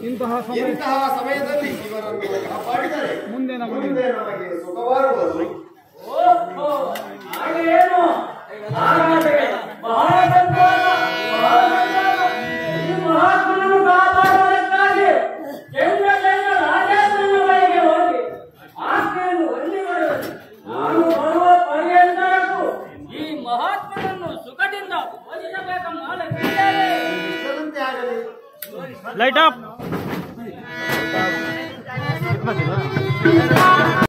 ಇಂತಹ ಸಮಯ ಇಂತಹ ಸಮಯದಲ್ಲಿ ಇವರನ್ನು ಕಾಪಾಡಿದರೆ ಮುಂದೆ ನಮಗೆ ಮುಂದೆ ನಮಗೆ ಸುಖವಾಗುವುದು ಓಹೋ ಹಾಗೇನು ಹಾಗಾದರೆ ಬಹಳ ಸಂತೋಷ ಬಹಳ ಸಂತೋಷ ಈ ಮಹಾತ್ಮನನ್ನು ಕಾಪಾಡುವುದಕ್ಕಾಗಿ ಚಂದ್ರ ಚಂದ್ರ ರಾಜೇಂದ್ರನ ಬಳಿಗೆ ಹೋಗಿ ಆಜ್ಞೆಯನ್ನು ಹೊಂದಿಕೊಳ್ಳುವುದು ನಾನು ಬರುವ ಪರ್ಯಂತರಕ್ಕೂ ಈ ಮಹಾತ್ಮನನ್ನು ಸುಖದಿಂದ ಬೋಧಿಸಬೇಕೆಂಬ ಆಲೋಚನೆಯಿದೆ. ಇಷ್ಟದಂತೆ ಆಗಲಿ ಲೈಟ್ ಅಪ್